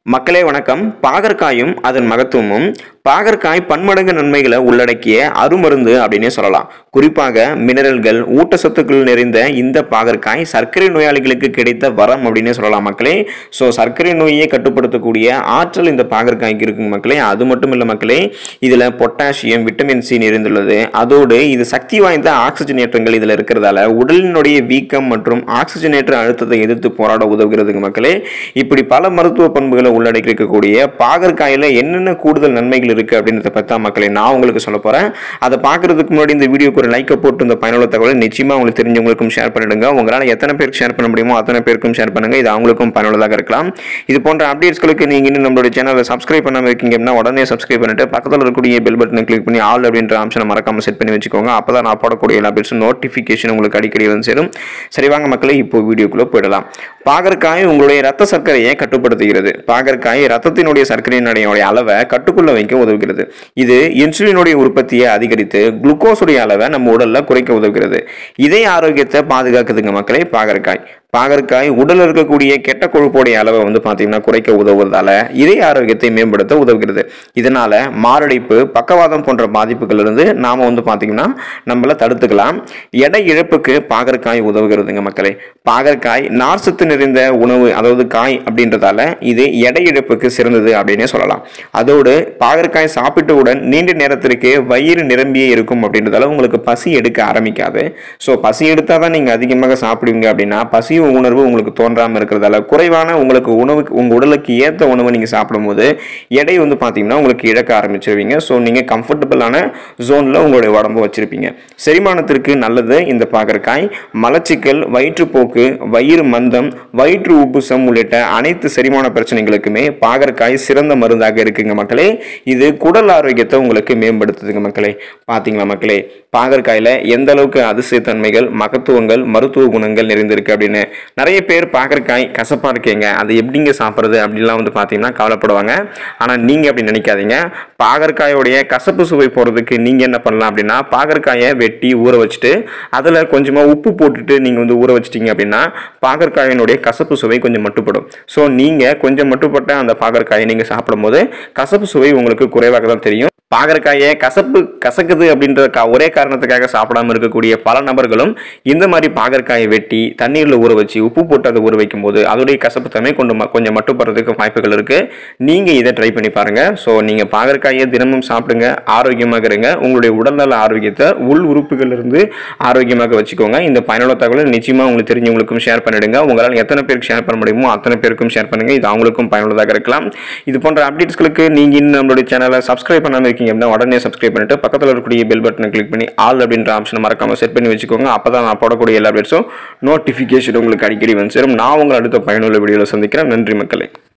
மக்களே வணக்கம் பாகற்காயும் அதன் மகத்துவமும் பாகற்காய் பன்மடங்கு நன்மைகளை உள்ளடக்கிய அருமருந்து அப்படின்னே சொல்லலாம் குறிப்பாக மினரல்கள் ஊட்டச்சத்துக்கள் நிறைந்த இந்த பாகற்காய் சர்க்கரை நோயாளிகளுக்கு கிடைத்த வரம் அப்படின்னே சொல்லலாம் மக்களே ஸோ சர்க்கரை நோயை கட்டுப்படுத்தக்கூடிய ஆற்றல் இந்த பாகற்காய்க்கு இருக்குங்க மக்களே அது மட்டும் இல்லை மக்களே இதில் பொட்டாசியம் விட்டமின் சி நிறைந்துள்ளது அதோடு இது சக்தி வாய்ந்த ஆக்சிஜனேற்றங்கள் இதில் இருக்கிறதால உடலினுடைய வீக்கம் மற்றும் ஆக்சிஜனேற்ற அழுத்தத்தை எதிர்த்து போராட உதவுகிறதுங்க மக்களே இப்படி பல மருத்துவ பண்புகளை உள்ளடக்கி இருக்கக்கூடிய பாகற்காயில் என்னென்ன கூடுதல் நன்மைகள் இருக்குது அப்படின்றத பற்றி தான் மக்களே நான் உங்களுக்கு சொல்ல போகிறேன் அதை பார்க்குறதுக்கு முன்னாடி இந்த வீடியோக்கு ஒரு லைக்கை போட்டு இந்த பயனுள்ள தகவலை நிச்சயமாக உங்களுக்கு தெரிஞ்சவங்களுக்கும் ஷேர் பண்ணிடுங்க உங்களால் எத்தனை பேருக்கு ஷேர் பண்ண முடியுமோ அத்தனை பேருக்கும் ஷேர் பண்ணுங்கள் இது அவங்களுக்கும் பயனுள்ளதாக இருக்கலாம் இது போன்ற அப்டேட்ஸ்களுக்கு நீங்கள் இன்னும் நம்மளுடைய சேனலை சப்ஸ்கிரைப் பண்ணாமல் இருக்கீங்க அப்படின்னா உடனே சப்ஸ்கிரைப் பண்ணிட்டு பக்கத்தில் இருக்கக்கூடிய பெல் பட்டனை கிளிக் பண்ணி ஆல் அப்படின்ற ஆப்ஷனை மறக்காமல் செட் பண்ணி வச்சுக்கோங்க அப்போ தான் நான் போடக்கூடிய எல்லா பேர்ஸும் நோட்டிஃபிகேஷன் உங்களுக்கு அடிக்கடி வந்து சேரும் சரி வாங்க மக்களே இப்போ வீடியோக்குள்ளே போயிடலாம் பாகற்காய் உங்களுடைய ரத்த சர்க்கரையை கட்டுப்படுத்துகிறது பாகற்காய் ரத்தத்தினுடைய சர்க்கரையினுடைய அளவை கட்டுக்குள்ள வைக்க உதவுகிறது இது இன்சுலினுடைய உற்பத்தியை அதிகரித்து குளுக்கோஸுடைய அளவை நம்ம உடல்ல குறைக்க உதவுகிறது இதய ஆரோக்கியத்தை பாதுகாக்குதுங்க மக்களே பாகற்காய் பாகற்காய் உடலில் இருக்கக்கூடிய கெட்ட கொழுப்போடைய அளவை வந்து பார்த்தீங்கன்னா குறைக்க உதவுவதால இதய ஆரோக்கியத்தை மேம்படுத்த உதவுகிறது இதனால மாரடைப்பு பக்கவாதம் போன்ற பாதிப்புகளிலிருந்து நாம வந்து பார்த்தீங்கன்னா நம்மள தடுத்துக்கலாம் எடை இழப்புக்கு பாகற்காய் உதவுகிறதுங்க மக்களே பாகற்காய் நார்சத்து நிறைந்த உணவு அதாவது காய் அப்படின்றதால இது எடை இழப்புக்கு சிறந்தது அப்படின்னே சொல்லலாம் அதோடு பாகற்காய் சாப்பிட்டவுடன் நீண்ட நேரத்திற்கு வயிறு நிரம்பியே இருக்கும் அப்படின்றதால உங்களுக்கு பசி எடுக்க ஆரம்பிக்காது ஸோ பசி எடுத்தால் தான் நீங்கள் அதிகமாக சாப்பிடுவீங்க அப்படின்னா பசி உணர்வு உங்களுக்கு தோன்றாமல் இருக்கிறதால குறைவான உங்களுக்கு உணவுக்கு உங்கள் உடலுக்கு ஏற்ற உணவை நீங்கள் சாப்பிடும்போது எடை வந்து பார்த்தீங்கன்னா உங்களுக்கு இழக்க ஆரம்பிச்சிருவீங்க ஸோ நீங்கள் கம்ஃபர்டபுளான ஜோனில் உங்களுடைய உடம்பு வச்சிருப்பீங்க செரிமானத்திற்கு நல்லது இந்த பாகற்காய் மலச்சிக்கல் வயிற்றுப்போக்கு வயிறு மந்தம் வயிற்று உப்புசம் உள்ளிட்ட அனைத்து செரிமான பிரச்சனைகளுக்குமே பாகற்காய் சிறந்த மருந்தாக இருக்குங்க மக்களே இது குடல் ஆரோக்கியத்தை உங்களுக்கு மேம்படுத்துதுங்க மக்களே பார்த்தீங்களா மக்களே பாகற்காயில் எந்த அளவுக்கு அதிசயத்தன்மைகள் மகத்துவங்கள் மருத்துவ குணங்கள் நிறைந்திருக்கு அப்படின்னு நிறைய பேர் பாகற்காய் கசப்பாக இருக்கீங்க அது எப்படிங்க சாப்பிட்றது அப்படின்லாம் வந்து பார்த்தீங்கன்னா கவலைப்படுவாங்க ஆனால் நீங்கள் அப்படி நினைக்காதீங்க பாகற்காயோடைய கசப்பு சுவை போகிறதுக்கு நீங்கள் என்ன பண்ணலாம் அப்படின்னா பாகற்காயை வெட்டி ஊற வச்சுட்டு அதில் கொஞ்சமாக உப்பு போட்டுட்டு நீங்கள் வந்து ஊற வச்சிட்டீங்க அப்படின்னா பாகற்காயினுடைய கசப்பு சுவை கொஞ்சம் மட்டுப்படும் ஸோ நீங்கள் கொஞ்சம் மட்டுப்பட்ட அந்த பாகற்காயை நீங்கள் சாப்பிடும்போது கசப்பு சுவை உங்களுக்கு குறைவாக தான் தெரியும் பாகற்காயை கசப்பு கசக்குது அப்படின்ற கா- ஒரே காரணத்துக்காக சாப்பிடாம இருக்கக்கூடிய பல நபர்களும் இந்த மாதிரி பாகற்காயை வெட்டி தண்ணீரில் ஊற வச்சு உப்பு போட்டு அதை ஊற வைக்கும் போது அதோடைய கசப்பு தன்மை கொண்டு ம- கொஞ்சம் மட்டுப்படுறதுக்கு வாய்ப்புகள் இருக்கு நீங்க இதை ட்ரை பண்ணி பாருங்க ஸோ நீங்க பாகற்காயை தினமும் சாப்பிடுங்க ஆரோக்கியமாக இருங்க உங்களுடைய உடல்நல ஆரோக்கியத்தை உள் உறுப்புகள் இருந்து ஆரோக்கியமாக வச்சுக்கோங்க இந்த பயனுள்ள தகவலை நிச்சயமா உங்களுக்கு தெரிஞ்சவங்களுக்கும் ஷேர் பண்ணிடுங்க உங்களால் எத்தனை பேருக்கு ஷேர் பண்ண முடியுமோ அத்தனை பேருக்கும் ஷேர் பண்ணுங்க இது அவங்களுக்கும் பயனுள்ளதாக இருக்கலாம் இது போன்ற அப்டேட்ஸ்களுக்கு நீங்க இன்னும் நம்மளுடைய சேனலை சப்ஸ்கிரைப் பண்ணாம இருக்கீங்க அப்படின்னா உடனே சப்ஸ்கிரைப் பண்ணிட்டு பக்கத்தில் இருக்கக்கூடிய பெல் பட்டனை கிளிக் பண்ணி ஆல் அப்படின்ற ஆப்ஷனை மறக்காம செட் பண்ணி வச்சுக்கோங்க அப்பதான் நான் போடக்கூடிய எல்லா அப்டேட்ஸும் நோட்டிஃபிகேஷன் உங்களுக்கு அடிக்கடி வந்து சேரும் நான் உங்களை அடுத்த பயனுள்ள வீடியோவில் சந்திக்கிறேன் நன்றி மக்களே